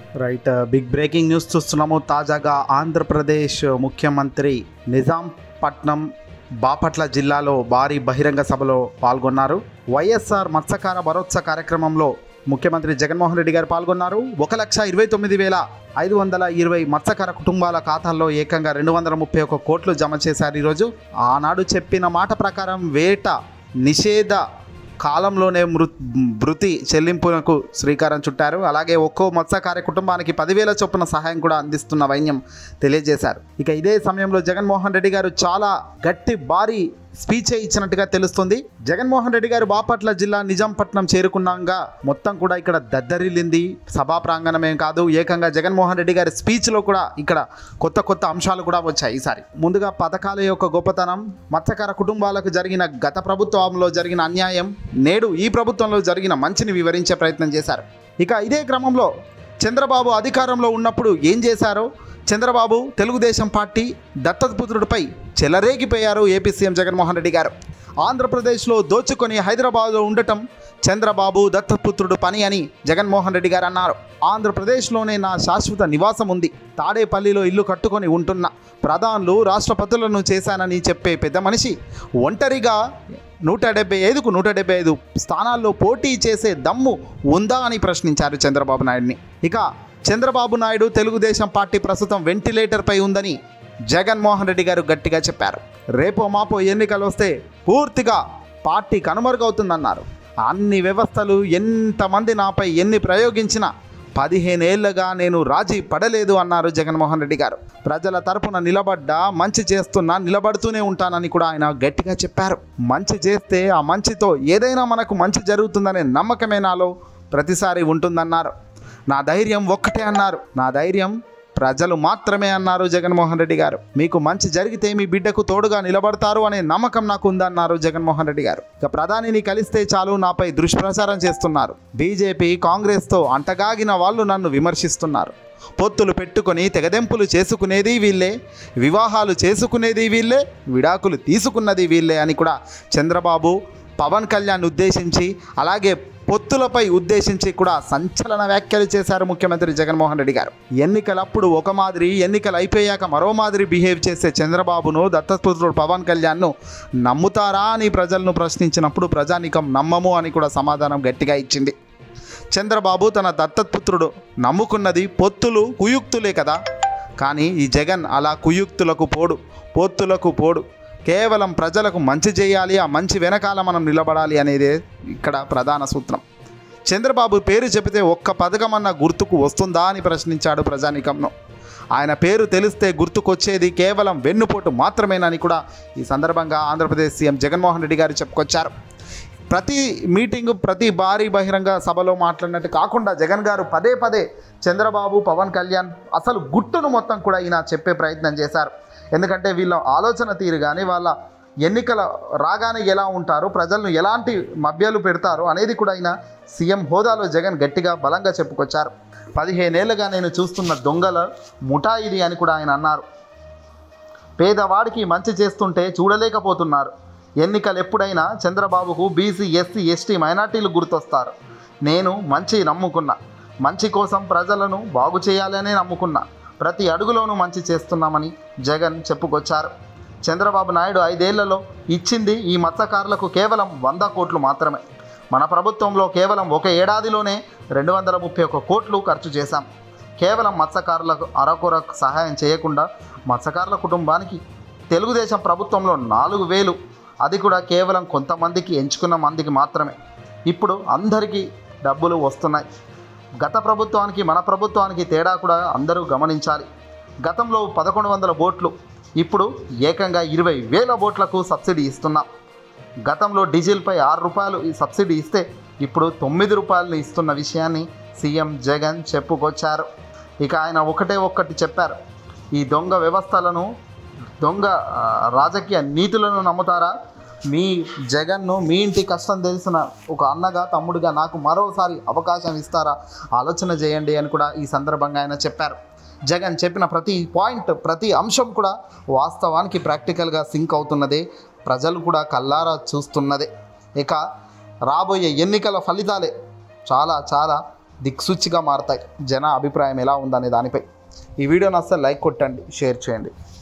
right big breaking news చూస్తున్నాము తాజాగా ఆంధ్రప్రదేశ్ ముఖ్యమంత్రి నిజాంపట్నం బాపట్ల జిల్లాలో భారీ బహిరంగ సభలో పాల్గొన్నారు వైఎస్ఆర్ మత్స్యకార భరోసా కార్యక్రమంలో ముఖ్యమంత్రి జగన్మోహన్ రెడ్డి గారు పాల్గొన్నారు ఒక లక్ష ఇరవై తొమ్మిది వేల ఐదు వందల ఇరవై మత్స్యకార కుటుంబాల ఖాతాల్లో ఏకంగా రెండు వందల ముప్పై ఒక కోట్లు జమ చేశారు ఈరోజు ఆనాడు చెప్పిన మాట ప్రకారం వేట నిషేధ కాలంలోనే మృ మృతి చెల్లింపునకు శ్రీకారం చుట్టారు అలాగే ఒక్కో మత్స్యకార కుటుంబానికి పదివేల చొప్పున సహాయం కూడా అందిస్తున్న వైన్యం తెలియజేశారు ఇక ఇదే సమయంలో జగన్మోహన్ రెడ్డి గారు చాలా గట్టి భారీ స్పీచ్ ఇచ్చినట్టుగా తెలుస్తుంది జగన్మోహన్ రెడ్డి గారు బాపట్ల జిల్లా నిజాంపట్నం చేరుకున్నాగా మొత్తం కూడా ఇక్కడ దద్దరిల్లింది సభా ప్రాంగణమే కాదు ఏకంగా జగన్మోహన్ రెడ్డి గారి స్పీచ్లో కూడా ఇక్కడ కొత్త కొత్త అంశాలు కూడా వచ్చాయి ఈసారి ముందుగా పథకాల యొక్క గొప్పతనం మత్స్యకార కుటుంబాలకు జరిగిన గత ప్రభుత్వంలో జరిగిన అన్యాయం నేడు ఈ ప్రభుత్వంలో జరిగిన మంచిని వివరించే ప్రయత్నం చేశారు ఇక ఇదే క్రమంలో చంద్రబాబు అధికారంలో ఉన్నప్పుడు ఏం చేశారో చంద్రబాబు తెలుగుదేశం పార్టీ దత్తపుత్రుడిపై చెలరేగిపోయారు ఏపీ సీఎం జగన్మోహన్ రెడ్డి గారు ఆంధ్రప్రదేశ్లో దోచుకొని హైదరాబాద్లో ఉండటం చంద్రబాబు దత్తపుత్రుడు పని అని జగన్మోహన్ రెడ్డి గారు అన్నారు ఆంధ్రప్రదేశ్లోనే నా శాశ్వత నివాసం ఉంది తాడేపల్లిలో ఇల్లు కట్టుకొని ఉంటున్న ప్రధానులు రాష్ట్రపతులను చేశానని చెప్పే పెద్ద మనిషి ఒంటరిగా నూట డెబ్బై ఐదుకు నూట డెబ్బై ఐదు స్థానాల్లో పోటీ చేసే దమ్ము ఉందా అని ప్రశ్నించారు చంద్రబాబు నాయుడిని ఇక చంద్రబాబు నాయుడు తెలుగుదేశం పార్టీ ప్రస్తుతం వెంటిలేటర్పై ఉందని జగన్మోహన్ రెడ్డి గారు గట్టిగా చెప్పారు రేపో మాపో ఎన్నికలు వస్తే పూర్తిగా పార్టీ కనుమరుగవుతుందన్నారు అన్ని వ్యవస్థలు ఎంతమంది నాపై ఎన్ని ప్రయోగించినా పదిహేనేళ్లుగా నేను రాజీ పడలేదు అన్నారు జగన్మోహన్ రెడ్డి గారు ప్రజల తరపున నిలబడ్డా మంచి చేస్తున్నా నిలబడుతూనే ఉంటానని కూడా ఆయన గట్టిగా చెప్పారు మంచి చేస్తే ఆ మంచితో ఏదైనా మనకు మంచి జరుగుతుందనే నమ్మకమే నాలో ప్రతిసారి ఉంటుందన్నారు నా ధైర్యం ఒక్కటే అన్నారు నా ధైర్యం ప్రజలు మాత్రమే అన్నారు జగన్మోహన్ రెడ్డి గారు మీకు మంచి జరిగితే మీ బిడ్డకు తోడుగా నిలబడతారు అనే నమ్మకం నాకు ఉందన్నారు జగన్మోహన్ రెడ్డి గారు ఇక ప్రధానిని కలిస్తే చాలు నాపై దుష్ప్రచారం చేస్తున్నారు బీజేపీ కాంగ్రెస్తో అంటగాగిన వాళ్ళు నన్ను విమర్శిస్తున్నారు పొత్తులు పెట్టుకొని తెగదెంపులు చేసుకునేది వీళ్ళే వివాహాలు చేసుకునేది వీళ్ళే విడాకులు తీసుకున్నది వీళ్ళే అని కూడా చంద్రబాబు పవన్ కళ్యాణ్ ఉద్దేశించి అలాగే పొత్తులపై ఉద్దేశించి కూడా సంచలన వ్యాఖ్యలు చేశారు ముఖ్యమంత్రి జగన్మోహన్ రెడ్డి గారు ఎన్నికలప్పుడు ఒక మాదిరి ఎన్నికలు అయిపోయాక మరో మాదిరి బిహేవ్ చేసే చంద్రబాబును దత్తపుత్రుడు పవన్ కళ్యాణ్ను నమ్ముతారా అని ప్రజలను ప్రశ్నించినప్పుడు ప్రజానికం నమ్మము అని కూడా సమాధానం గట్టిగా ఇచ్చింది చంద్రబాబు తన దత్తపుత్రుడు నమ్ముకున్నది పొత్తులు కుయుక్తులే కదా కానీ ఈ జగన్ అలా కుయుక్తులకు పోడు పొత్తులకు పోడు కేవలం ప్రజలకు మంచి చేయాలి ఆ మంచి వెనకాల మనం నిలబడాలి అనేదే ఇక్కడ ప్రధాన సూత్రం చంద్రబాబు పేరు చెబితే ఒక్క పథకమన్న గుర్తుకు వస్తుందా అని ప్రశ్నించాడు ప్రజానికంను ఆయన పేరు తెలిస్తే గుర్తుకొచ్చేది కేవలం వెన్నుపోటు మాత్రమేనని కూడా ఈ సందర్భంగా ఆంధ్రప్రదేశ్ సీఎం జగన్మోహన్ రెడ్డి గారు చెప్పుకొచ్చారు ప్రతి మీటింగ్ ప్రతి భారీ బహిరంగ సభలో మాట్లాడినట్టు కాకుండా జగన్ గారు పదే పదే చంద్రబాబు పవన్ కళ్యాణ్ అసలు గుట్టును మొత్తం కూడా ఈయన చెప్పే ప్రయత్నం చేశారు ఎందుకంటే వీళ్ళ ఆలోచన తీరు కానీ వాళ్ళ ఎన్నికల రాగానే ఎలా ఉంటారు ప్రజలను ఎలాంటి మభ్యాలు పెడతారు అనేది కూడా ఆయన సీఎం హోదాలో జగన్ గట్టిగా బలంగా చెప్పుకొచ్చారు పదిహేనేళ్లుగా నేను చూస్తున్న దొంగల ముఠా ఇది అని కూడా ఆయన అన్నారు పేదవాడికి మంచి చేస్తుంటే చూడలేకపోతున్నారు ఎన్నికలు ఎప్పుడైనా చంద్రబాబుకు బీసీ ఎస్సీ ఎస్టీ మైనార్టీలు గుర్తొస్తారు నేను మంచి నమ్ముకున్నా మంచి కోసం ప్రజలను బాగు చేయాలనే నమ్ముకున్నా ప్రతి అడుగులోనూ మంచి చేస్తున్నామని జగన్ చెప్పుకొచ్చారు చంద్రబాబు నాయుడు ఐదేళ్లలో ఇచ్చింది ఈ మత్స్యకారులకు కేవలం వంద కోట్లు మాత్రమే మన ప్రభుత్వంలో కేవలం ఒక ఏడాదిలోనే రెండు వందల ముప్పై ఒక్క కోట్లు ఖర్చు చేశాం కేవలం మత్స్యకారులకు అరకొర సహాయం చేయకుండా మత్స్యకారుల కుటుంబానికి తెలుగుదేశం ప్రభుత్వంలో నాలుగు వేలు అది కూడా కేవలం కొంతమందికి ఎంచుకున్న మందికి మాత్రమే ఇప్పుడు అందరికీ డబ్బులు వస్తున్నాయి గత ప్రభుత్వానికి మన ప్రభుత్వానికి తేడా కూడా అందరూ గమనించాలి గతంలో పదకొండు వందల బోట్లు ఇప్పుడు ఏకంగా ఇరవై వేల బోట్లకు సబ్సిడీ ఇస్తున్నాం గతంలో డీజిల్పై ఆరు రూపాయలు ఈ సబ్సిడీ ఇస్తే ఇప్పుడు తొమ్మిది రూపాయలు ఇస్తున్న విషయాన్ని సీఎం జగన్ చెప్పుకొచ్చారు ఇక ఆయన ఒకటే ఒక్కటి చెప్పారు ఈ దొంగ వ్యవస్థలను దొంగ ఆ, రాజకీయ నీతులను నమ్ముతారా మీ జగన్ను మీ ఇంటి కష్టం తెలిసిన ఒక అన్నగా తమ్ముడిగా నాకు మరోసారి అవకాశం ఇస్తారా ఆలోచన చేయండి అని కూడా ఈ సందర్భంగా ఆయన చెప్పారు జగన్ చెప్పిన ప్రతి పాయింట్ ప్రతి అంశం కూడా వాస్తవానికి ప్రాక్టికల్గా సింక్ అవుతున్నదే ప్రజలు కూడా కల్లారా చూస్తున్నదే ఇక రాబోయే ఎన్నికల ఫలితాలే చాలా చాలా దిక్సూచిగా మారతాయి జన అభిప్రాయం ఎలా ఉందనే దానిపై ఈ వీడియోని అసలు లైక్ కొట్టండి షేర్ చేయండి